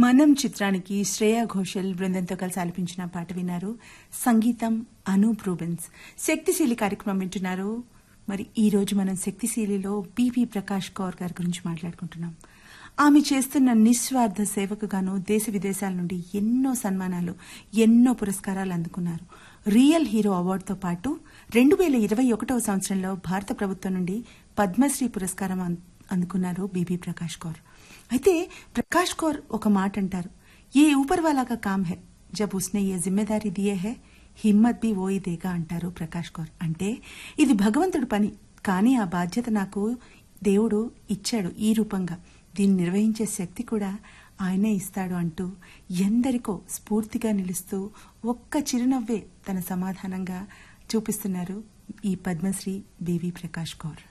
మనం చిత్రానికి శ్రేయా ఘోషల్ బృందంతో కలిసి ఆలపించిన పాట విన్నారు సంగీతం అనూప్ రూబెన్స్ శక్తిశీలి కార్యక్రమం వింటున్నారు మరి ఈ రోజు మనం శక్తిశీలిలో బీపీ ప్రకాష్ కౌర్ గారి గురించి మాట్లాడుకుంటున్నాం ఆమె చేస్తున్న నిస్వార్థ సేవకు గాను దేశ విదేశాల నుండి ఎన్నో సన్మానాలు ఎన్నో పురస్కారాలు అందుకున్నారు రియల్ హీరో అవార్డుతో పాటు రెండు వేల ఇరవై ఒకటవ సంవత్సరంలో భారత ప్రభుత్వం నుండి పద్మశ్రీ పురస్కారం అం- అందుకున్నారు బీబీ ప్రకాష్ కౌర్ అయితే ప్రకాష్ కౌర్ ఒక మాట అంటారు ఏ ఊపర్ వాలా కా కామ్ హై జబ్ ఉస్నే ఏ జిమ్మెదారీ దియే హై హిమ్మత్ బి ఓయి దేగా అంటారు ప్రకాష్ కౌర్ అంటే ఇది భగవంతుడి పని కానీ ఆ బాధ్యత నాకు దేవుడు ఇచ్చాడు ఈ రూపంగా దీన్ని నిర్వహించే శక్తి కూడా ఆయనే ఇస్తాడు అంటూ ఎందరికో స్ఫూర్తిగా నిలుస్తూ ఒక్క చిరునవ్వే తన సమాధానంగా చూపిస్తున్నారు ఈ పద్మశ్రీ బీవీ ప్రకాష్ కౌర్